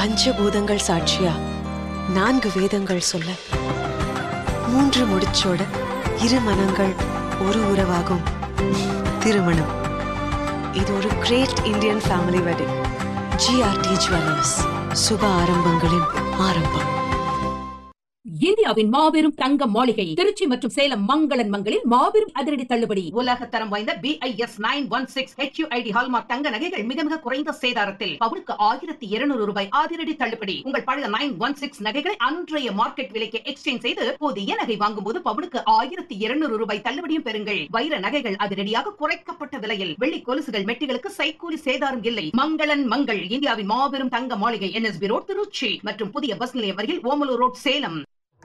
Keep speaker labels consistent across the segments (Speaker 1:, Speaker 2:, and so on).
Speaker 1: பஞ்சபூதங்கள் சாட்சியா நான்கு வேதங்கள் சொல்ல மூன்று முடிச்சோட இரு மனங்கள் ஒரு உறவாகும் திருமணம் இது ஒரு great Indian family wedding GRT jewellers சுப ஆரம்பங்களின் ஆரம்பம்
Speaker 2: இந்தியாவின் மாபெரும் தங்க மாளிகை திருச்சி மற்றும் சேலம் மங்களன் மங்களில் மாபெரும் அதிரடி தள்ளுபடி
Speaker 3: உலக தரம் வாய்ந்த BIS nine one six HUID hallmark தங்க நகைகள் மிக மிக குறைந்த சேதாரத்தில் பவுனுக்கு ஆயிரத்தி இருநூறு ரூபாய் அதிரடி தள்ளுபடி உங்கள் பழைய நைன் ஒன் சிக்ஸ் நகைகளை அன்றைய மார்க்கெட் விலைக்கு எக்ஸ்சேஞ்ச் செய்து புதிய நகை வாங்கும் போது பவுனுக்கு ஆயிரத்தி இருநூறு ரூபாய் தள்ளுபடியும் பெறுங்கள் வைர நகைகள் அதிரடியாக குறைக்கப்பட்ட விலையில் வெள்ளி கொலுசுகள் மெட்டிகளுக்கு சைக்கூலி சேதாரம் இல்லை மங்களன் மங்கள் இந்தியாவின் மாபெரும் தங்க மாளிகை என்எஸ்பி ரோட் திருச்சி மற்றும் புதிய பஸ் நிலையம் அருகில் ஓமலூர் ரோட் சேலம்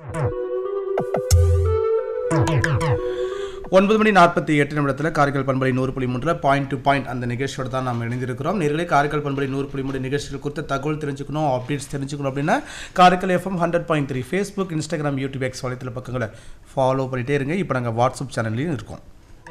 Speaker 4: ஒன்பது மணி நாற்பத்தி எட்டு நிமிடத்தில் காரைக்கால் பண்பலை நூறு புள்ளி மூன்றில் பாயிண்ட் டு பாயிண்ட் அந்த நிகழ்ச்சியோட தான் நம்ம இணைந்திருக்கிறோம் நேர்களே காரைக்கால் பண்பலை நூறு புள்ளி மூணு நிகழ்ச்சிகள் குறித்த தகவல் தெரிஞ்சுக்கணும் அப்டேட்ஸ் தெரிஞ்சுக்கணும் அப்படின்னா Karaikal FM hundred point three Facebook Instagram YouTube X வலைத்தள பக்கங்களை ஃபாலோ பண்ணிட்டே இருங்க இப்போ நாங்கள் வாட்ஸ்அப் சேனல்லையும் இருக்கோம்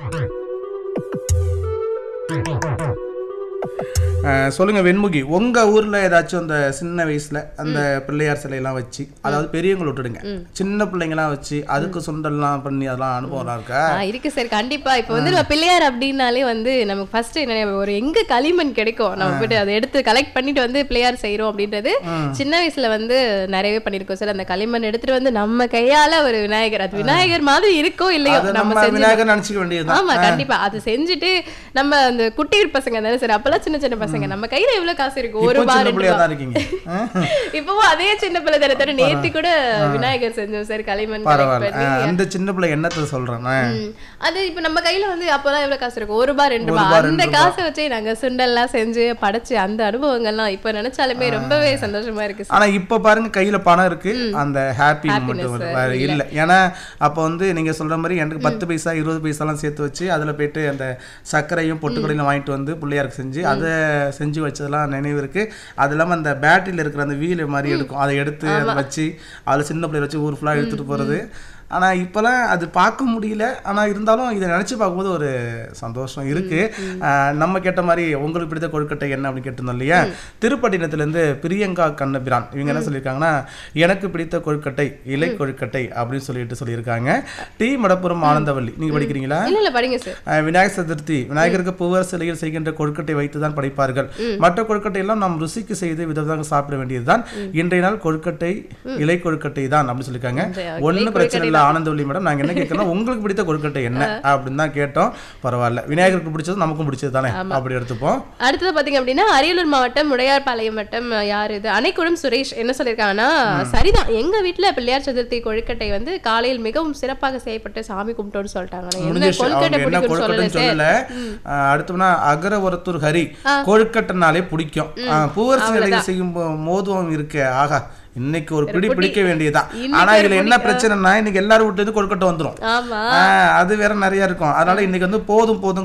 Speaker 4: அஹ், சொல்லுங்க வெண்முகி உங்க ஊர்ல ஏதாச்சும் அந்த சின்ன வயசுல அந்த பிள்ளையார் சிலையெல்லாம் வச்சு அதாவது பெரியவங்களை விட்டுடுங்க சின்ன பிள்ளைங்கலாம் வச்சு அதுக்கு சுண்டல்லாம் பண்ணி அதெல்லாம் அனுபவம் இருக்கா
Speaker 5: ஆ, இருக்கு சார் கண்டிப்பா இப்போ வந்து நம்ம பிள்ளையார் அப்படின்னாலே வந்து நமக்கு ஃபர்ஸ்ட் என்ன ஒரு எங்க களிமண் கிடைக்கும் நம்ம போயிட்டு அதை எடுத்து கலெக்ட் பண்ணிட்டு வந்து பிள்ளையார் செய்றோம் அப்படின்றது சின்ன வயசுல வந்து நிறையவே பண்ணிருக்கோம் சார் அந்த களிமண் எடுத்துட்டு வந்து நம்ம கையால ஒரு விநாயகர் அது விநாயகர் மாதிரி இருக்கோ இல்லையோ
Speaker 4: அது
Speaker 5: நம்ம
Speaker 4: நம்ம
Speaker 5: செஞ்சு
Speaker 4: விநாயகர் நினைச்சுக்க வேண்டியதுதான்
Speaker 5: ஆமா கண்டிப்பா அது செஞ்சுட்டு நம்ம அந்த குட்டி பசங்க தானே சார் அப்பெல்லாம் சின்ன சின்ன பசங்க நம்ம கையில எவ்வளவு காசு இருக்கு ஒரு
Speaker 4: இப்போ
Speaker 5: ரூபா
Speaker 4: சின்ன
Speaker 5: ரெண்டு
Speaker 4: பிள்ளையா
Speaker 5: ரூபா
Speaker 4: தான் இருக்கீங்க அஹ்,
Speaker 5: இப்பவும் அதே சின்ன பிள்ளை தானே தவிர நேத்து கூட விநாயகர் செஞ்சோம் சார் களிமண் collect
Speaker 4: பரவாயில்ல
Speaker 5: பண்ணி
Speaker 4: அஹ், அந்த சின்ன பிள்ளை என்னத்தை சொல்றேன் அஹ்.
Speaker 5: ம். அது இப்ப நம்ம கையில வந்து அப்பெல்லாம் எவ்வளவு காசு இருக்கும் ஒரு ரூபாய் ரெண்டு
Speaker 4: ஒரு
Speaker 5: ரூபாய்
Speaker 4: ரூபாய்,
Speaker 5: அந்த
Speaker 4: ரெண்டு
Speaker 5: காசை வச்சே நாங்க சுண்டல்லாம் செஞ்சு படைச்சு அந்த அனுபவங்கள்லாம் இப்ப நினைச்சாலுமே ரொம்பவே சந்தோஷமா இருக்கு சார்
Speaker 4: ஆனா இப்ப பாருங்க கையில பணம் இருக்கு அந்த ஹாப்பி
Speaker 5: Happiness
Speaker 4: மட்டும் வேற
Speaker 5: இல்ல.
Speaker 4: இல்ல ஏன்னா அப்ப வந்து நீங்க சொல்ற மாதிரி எனக்கு பத்து பைசா இருபது பைசா எல்லாம் சேர்த்து வச்சு அதுல போயிட்டு அந்த சர்க்கரையும் பொட்டுக்கடையிலும் வாங்கிட்டு வந்து பிள்ளையாருக்கு செஞ்சு அதை செஞ்சு வச்சதெல்லாம் நினைவு இருக்கு அது இல்லாம அந்த பேட்டரியில இருக்கிற அந்த வீல் மாதிரி எடுக்கும் அதை எடுத்து அதை வச்சு அதுல சின்ன பிள்ளைய வச்சு ஊர் ஃபுல்லா எடுத்துட்டு போறது ஆனா இப்பெல்லாம் அது பார்க்க முடியல ஆனா இருந்தாலும் இதை நினைச்சு பார்க்கும்போது ஒரு சந்தோஷம் இருக்கு ஆஹ் நம்ம கேட்ட மாதிரி உங்களுக்கு பிடித்த கொழுக்கட்டை என்ன அப்படின்னு கேட்டிருந்தோம் இல்லையா திருப்பட்டினத்துல இருந்து பிரியங்கா கண்ணபிரான் இவங்க என்ன சொல்லியிருக்காங்கன்னா எனக்கு பிடித்த கொழுக்கட்டை இலை கொழுக்கட்டை அப்படின்னு சொல்லிட்டு சொல்லியிருக்காங்க டி மடப்புரம் ஆனந்தவல்லி நீங்க படிக்கிறீங்களா
Speaker 5: இல்ல இல்ல படிங்க சார்
Speaker 4: அஹ் விநாயகர் சதுர்த்தி விநாயகருக்கு பூவர் சிலையில் செய்கின்ற கொழுக்கட்டை வைத்து தான் படைப்பார்கள் மற்ற கொழுக்கட்டை எல்லாம் நாம் ருசிக்கு செய்து விதவிதமாக சாப்பிட வேண்டியதுதான் இன்றைய நாள் கொழுக்கட்டை இலை கொழுக்கட்டை தான் அப்படின்னு சொல்லியிருக்காங்க
Speaker 5: இன்றைய
Speaker 4: ஒன்றும்
Speaker 5: இலை
Speaker 4: பிரச்சனை
Speaker 5: கொழுக்கட்டை
Speaker 4: இல்லை ஆனந்தவல்லி மேடம் நாங்க என்ன கேட்கறோம் உங்களுக்கு பிடித்த கொழுக்கட்டை என்ன அப்படின்னு தான் கேட்டோம் பரவாயில்ல விநாயகருக்கு பிடிச்சது நமக்கும் பிடிச்சது தானே அப்படி எடுத்துப்போம்
Speaker 5: அடுத்தது பாத்தீங்க அப்படின்னா அரியலூர் மாவட்டம் உடையார்பாளையம் வட்டம் யார் இது அணைக்குடம் சுரேஷ் என்ன சொல்லியிருக்காங்கன்னா சரிதான் எங்க வீட்ல பிள்ளையார் சதுர்த்தி கொழுக்கட்டை வந்து காலையில் மிகவும் சிறப்பாக செய்யப்பட்டு சாமி கும்பிட்டோம்னு சொல்லிட்டாங்க ஆனா என்ன
Speaker 4: முடிஞ்சிருச்சு.
Speaker 5: கொழுக்கட்டை
Speaker 4: அவங்க என்ன
Speaker 5: பிடிக்கும்னு சொல்லல
Speaker 4: கொழுக்கட்டைன்னு
Speaker 5: சார்
Speaker 4: சொல்லல அஹ் அடுத்தோம்னா அகரவரத்தூர் ஹரி கொழுக்கட்டைனாலே பிடிக்கும் அஹ் பூவரசு நிலையில் செய்யும் போ- மோதுவம் இருக்கு ஆகா இன்னைக்கு ஒரு பிடி பிடிக்க வேண்டியதுதான்
Speaker 5: இன்னைக்கு
Speaker 4: ஆனா
Speaker 5: ஒரு
Speaker 4: இதுல என்ன
Speaker 5: பிடி,
Speaker 4: பிரச்சனைனா இன்னைக்கு எல்லாரும் விட்டு கொழுக்கட்டை வந்துரும்
Speaker 5: ஆமா
Speaker 4: ஆஹ் அது வேற நிறைய இருக்கும் அதனால இன்னைக்கு வந்து போதும் போதும்